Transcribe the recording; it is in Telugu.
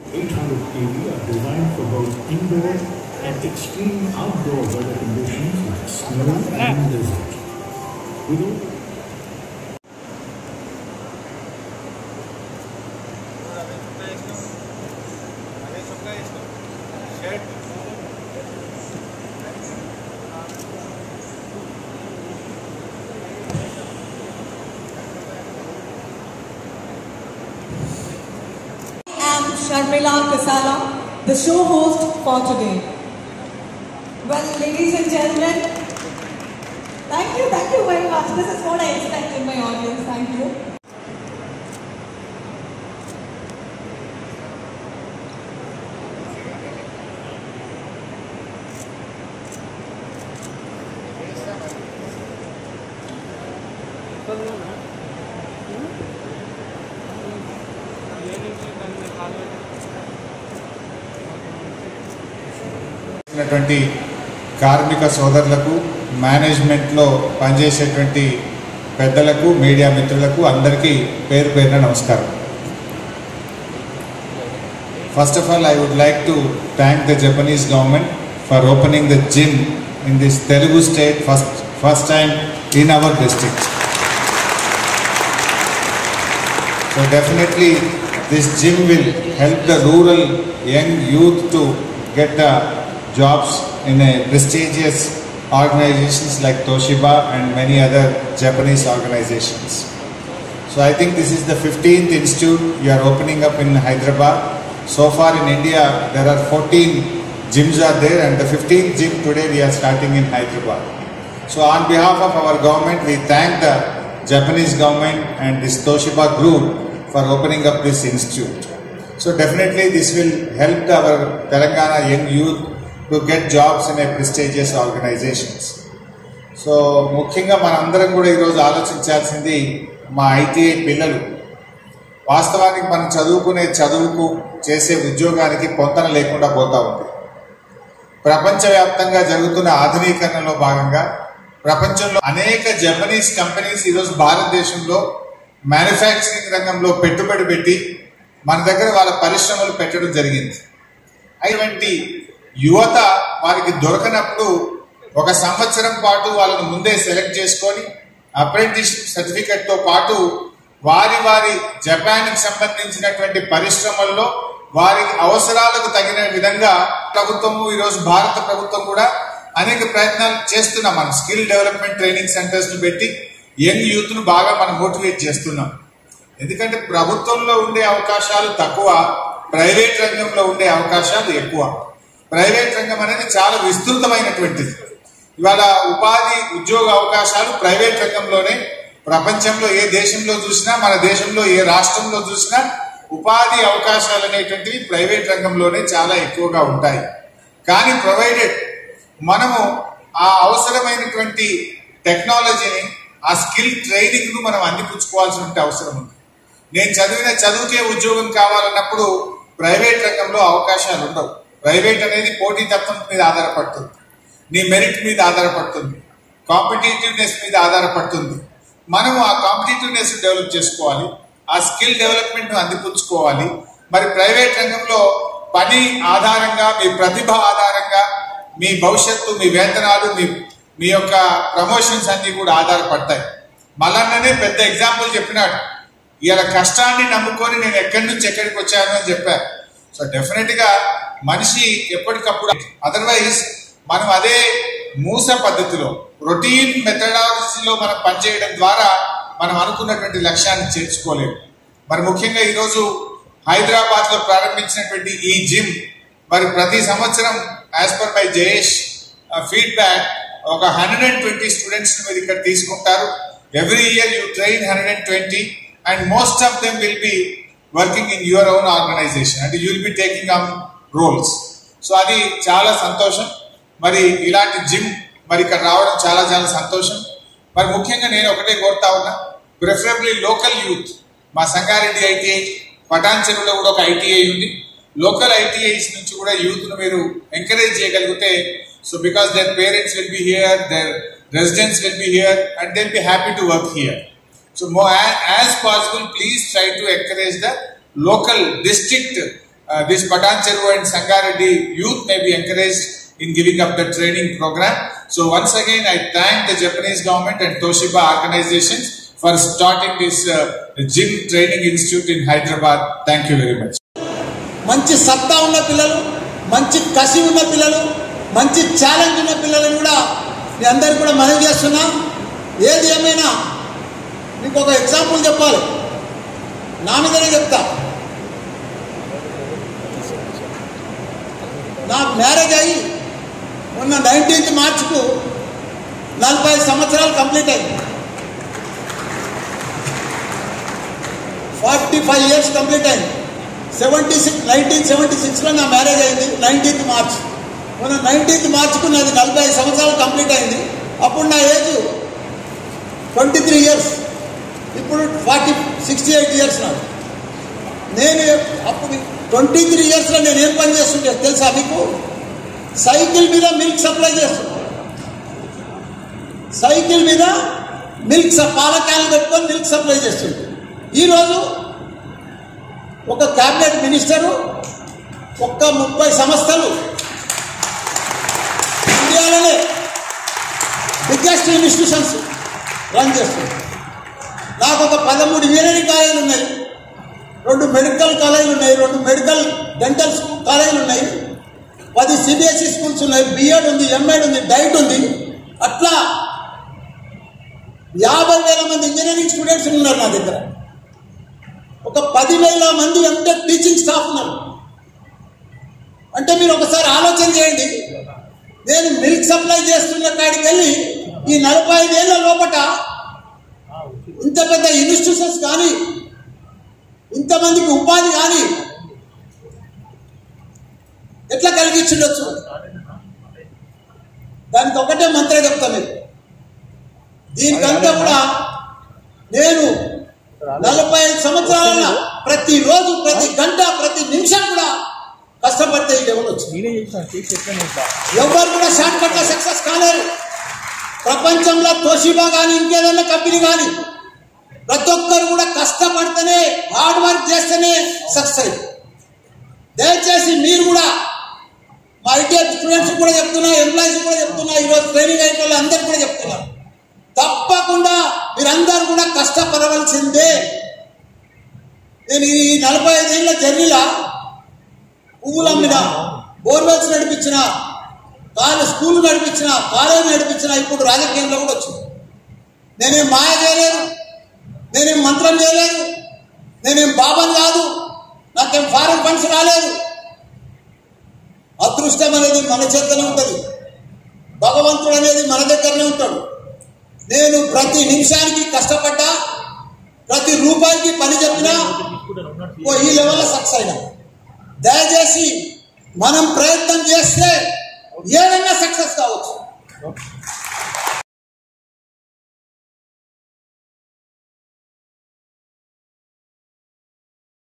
800 kV are designed for both indoor and extreme outdoor weather conditions like snow and desert. With all am Sharmila Kasala, the show host for today. Well, ladies and gentlemen, thank you, thank you very much. This is what I expect in my audience. Thank you. ఉన్నటువంటి కార్మిక సోదరులకు మేనేజ్మెంట్లో పనిచేసేటువంటి పెద్దలకు మీడియా మిత్రులకు అందరికీ పేరు పేరున నమస్కారం first of all I would like to thank the Japanese government for opening the gym in this Telugu state first first time in our district So definitely this gym will help the rural young youth to get uh, jobs in a prestigious organizations like Toshiba and many other Japanese organizations. So I think this is the 15th institute you are opening up in Hyderabad. So far in India there are 14 gyms are there and the 15th gym today we are starting in Hyderabad. So on behalf of our government we thank the Japanese government and this Toshiba group for opening up this institute. So definitely this will help our Telangana young youth to get jobs in a prestigious organizations. So ముఖ్యంగా మనందరం కూడా ఈరోజు ఆలోచించాల్సింది మా ఐటీఐ పిల్లలు వాస్తవానికి మనం చదువుకునే చదువుకు చేసే ఉద్యోగానికి పొంతన లేకుండా పోతా ఉంది ప్రపంచవ్యాప్తంగా జరుగుతున్న ఆధునీకరణలో భాగంగా ప్రపంచంలో అనేక జపనీస్ కంపెనీస్ ఈరోజు భారతదేశంలో మ్యానుఫ్యాక్చరింగ్ రంగంలో పెట్టుబడి పెట్టి మన దగ్గర వాళ్ళ పరిశ్రమలు పెట్టడం జరిగింది అటువంటి యువత వారికి దొరకనప్పుడు ఒక సంవత్సరం పాటు వాళ్ళను ముందే సెలెక్ట్ చేసుకొని అప్రెంటిస్షిప్ సర్టిఫికెట్తో పాటు వారి వారి జపాన్కి సంబంధించినటువంటి పరిశ్రమల్లో వారి అవసరాలకు తగిన విధంగా ప్రభుత్వము ఈరోజు భారత ప్రభుత్వం కూడా అనేక ప్రయత్నాలు చేస్తున్నాం మనం స్కిల్ డెవలప్మెంట్ ట్రైనింగ్ సెంటర్స్ పెట్టి యంగ్ యూత్ ను బాగా మనం మోటివేట్ చేస్తున్నాం ఎందుకంటే ప్రభుత్వంలో ఉండే అవకాశాలు తక్కువ ప్రైవేట్ రంగంలో ఉండే అవకాశాలు ఎక్కువ ప్రైవేట్ రంగం అనేది చాలా విస్తృతమైనటువంటిది ఇవాళ ఉపాధి ఉద్యోగ అవకాశాలు ప్రైవేట్ రంగంలోనే ప్రపంచంలో ఏ దేశంలో చూసినా మన దేశంలో ఏ రాష్ట్రంలో చూసినా ఉపాధి అవకాశాలు అనేటువంటివి ప్రైవేట్ రంగంలోనే చాలా ఎక్కువగా ఉంటాయి కానీ ప్రొవైడెడ్ మనము ఆ అవసరమైనటువంటి టెక్నాలజీని ఆ స్కిల్ ట్రైనింగ్ ను మనం అందిపుచ్చుకోవాల్సిన అవసరం ఉంది నేను చదివిన చదువుకే ఉద్యోగం కావాలన్నప్పుడు ప్రైవేట్ రంగంలో అవకాశాలు ఉండవు ప్రైవేట్ అనేది పోటీతత్వం మీద ఆధారపడుతుంది నీ మెరిట్ మీద ఆధారపడుతుంది కాంపిటేటివ్నెస్ మీద ఆధారపడుతుంది మనం ఆ కాంపిటేటివ్నెస్ డెవలప్ చేసుకోవాలి ఆ స్కిల్ డెవలప్మెంట్ ను అందిపుచ్చుకోవాలి మరి ప్రైవేట్ రంగంలో పని ఆధారంగా మీ ప్రతిభ ఆధారంగా మీ భవిష్యత్తు మీ వేతనాలు మీ మీ యొక్క ప్రమోషన్స్ అన్ని కూడా ఆధారపడతాయి మల్లన్ననే పెద్ద ఎగ్జాంపుల్ చెప్పినాడు ఇవాళ కష్టాన్ని నమ్ముకొని నేను ఎక్కడి నుంచి ఎక్కడికి వచ్చాను అని చెప్పారు సో డెఫినెట్ గా మనిషి ఎప్పటికప్పుడు అదర్వైజ్ మనం అదే మూస పద్ధతిలో రొటీన్ మెథడాలజీలో మనం పనిచేయడం ద్వారా మనం అనుకున్నటువంటి లక్ష్యాన్ని చేర్చుకోలేము మరి ముఖ్యంగా ఈరోజు హైదరాబాద్ లో ప్రారంభించినటువంటి ఈ జిమ్ మరి ప్రతి సంవత్సరం as per my Jayesh feedback ఒక హండ్రెడ్ అండ్ ట్వంటీ స్టూడెంట్స్ మీరు ఇక్కడ తీసుకుంటారు every year you train hundred and twenty and most of them will be working in your own organisation అంటే you will be taking on roles so అది చాలా సంతోషం మరి ఇలాంటి జిమ్ మరి ఇక్కడ రావడం చాలా చాలా సంతోషం మరి ముఖ్యంగా నేను ఒకటే కోరుతా ఉన్నా ప్రిఫరబ్లీ లోకల్ యూత్ మా సంగారెడ్డి ఐటీఐ పటాన్చెరులో కూడా ఒక ఐటీఐ ఉంది లోకల్ ఐటీఐస్ నుంచి కూడా యూత్ ను మీరు ఎంకరేజ్ చేయగలిగితే so because their parents will be here their residents will be here and they'll be happy to work here so as possible please try to encourage the local district uh, this Patancheru and Sangareddy youth may be encouraged in giving up the training program. So once again, I thank the Japanese government and Toshiba organizations for starting this uh, gym training institute in Hyderabad. Thank you very much. మంచి సత్తా ఉన్న పిల్లలు మంచి కసి ఉన్న పిల్లలు మంచి ఛాలెంజ్ ఉన్న పిల్లలను కూడా మీ అందరికి కూడా మనవి చేస్తున్నా ఏది ఏమైనా మీకు ఒక ఎగ్జాంపుల్ చెప్పాలి నా మీదనే చెప్తా నాకు మ్యారేజ్ అయ్యి మొన్న నైన్టీన్త్ మార్చ్కు నలభై సంవత్సరాలు కంప్లీట్ అయింది ఫార్టీ ఫైవ్ ఇయర్స్ కంప్లీట్ అయింది సెవెంటీ సిక్స్ నైన్టీన్ సెవెంటీ సిక్స్లో నా మ్యారేజ్ అయింది నైన్టీన్త్ మార్చ్ మొన్న నైన్టీన్త్ మార్చ్కు నాది నలభై ఐదు సంవత్సరాలు కంప్లీట్ అయింది అప్పుడు నా ఏజ్ ట్వంటీ త్రీ ఇయర్స్ ఇప్పుడు ఫార్టీ సిక్స్టీ ఎయిట్ ఇయర్స్ నాకు నేను అప్పుడు ట్వంటీ త్రీ ఇయర్స్లో నేను ఏం పని చేస్తుంటే తెలుసా మీకు సైకిల్ మీద మిల్క్ సప్లై చేస్తున్నా సైకిల్ మీద మిల్క్ స- పాల క్యాన్లు పెట్టుకొని మిల్క్ సప్లై చేస్తుంది ఈరోజు ఒక క్యాబినెట్ మినిస్టరు ఒక్క ముప్పై సంస్థలు ఇండియాలోనే బిగ్గెస్ట్ ఇన్స్టిట్యూషన్స్ రన్ చేస్తుంది నాకు ఒక పదమూడు ఇంజనీరింగ్ కాలేజీలు ఉన్నాయి రెండు మెడికల్ కాలేజీలు ఉన్నాయి రెండు మెడికల్ డెంటల్ స్కూల్ కాలేజీలు ఉన్నాయి పది సిబిఎస్ఈ స్కూల్స్ ఉన్నాయి బిఎడ్ ఉంది ఎంఎడ్ ఉంది డైట్ ఉంది అట్లా యాభై వేల మంది ఇంజనీరింగ్ స్టూడెంట్స్ ఉన్నారు నా దగ్గర ఒక పదివేల మంది ఎంటెక్ టీచింగ్ స్టాఫ్ ఉన్నారు అంటే మీరు ఒకసారి ఆలోచన చేయండి నేను మిల్క్ సప్లై చేస్తున్న కాడికి వెళ్ళి ఈ నలభై ఐదేళ్ల లోపట ఇంత పెద్ద ఇన్స్టిట్యూషన్స్ కానీ ఇంతమందికి ఉపాధి కానీ ఎట్లా కలిగించుండొచ్చు దానికి ఒకటే మంత్రం చెప్తా మీకు దీనికంతా కూడా నేను నలభై ఐదు సంవత్సరాల ప్రతిరోజు ప్రతి గంట ప్రతి నిమిషం కూడా కష్టపడితే ఈ లెవెల్ వచ్చింది నేనే చేసిన చేసి చెప్పాను ఇంకా ఎవరు కూడా షార్ట్ కట్ లో సక్సెస్ కాలేరు ప్రపంచంలో తోషిబా కానీ ఇంకేదన్నా కంపెనీ కానీ ప్రతి ఒక్కరు కూడా కష్టపడితేనే హార్డ్ వర్క్ చేస్తేనే సక్సెస్ అయ్యి దయచేసి మీరు కూడా మా ఐటీ స్టూడెంట్స్ కూడా చెప్తున్నా ఎంప్లాయీస్ కూడా చెప్తున్నా ఈరోజు ట్రైనింగ్ అయిన వాళ్ళు అందరికి కూడా చెప్తున్నా తప్పకుండా మీరందరూ కూడా కష్టపడవలసిందే నేను ఈ నలభై ఐదేళ్ల జర్నీలా పువ్వులు అమ్మిన బోర్వెల్స్ నడిపించిన కాలేజ్ స్కూల్ నడిపించిన కాలేజ్ నడిపించిన ఇప్పుడు రాజకీయంలో కూడా వచ్చింది నేనేం మాయ చేయలేదు నేనేం మంత్రం చేయలేదు నేనేం బాబన్ కాదు నాకేం ఫారెన్ ఫండ్స్ రాలేదు అదృష్టం అనేది మన చేతనే ఉంటుంది భగవంతుడు అనేది మన దగ్గరనే ఉంటాడు నేను ప్రతి నిమిషానికి కష్టపడ్డా ప్రతి రూపాయికి పని చెప్పినా ఓ ఈ లెవెల్లో సక్సెస్ అయినా దయచేసి మనం ప్రయత్నం చేస్తే ఏదైనా సక్సెస్ కావచ్చు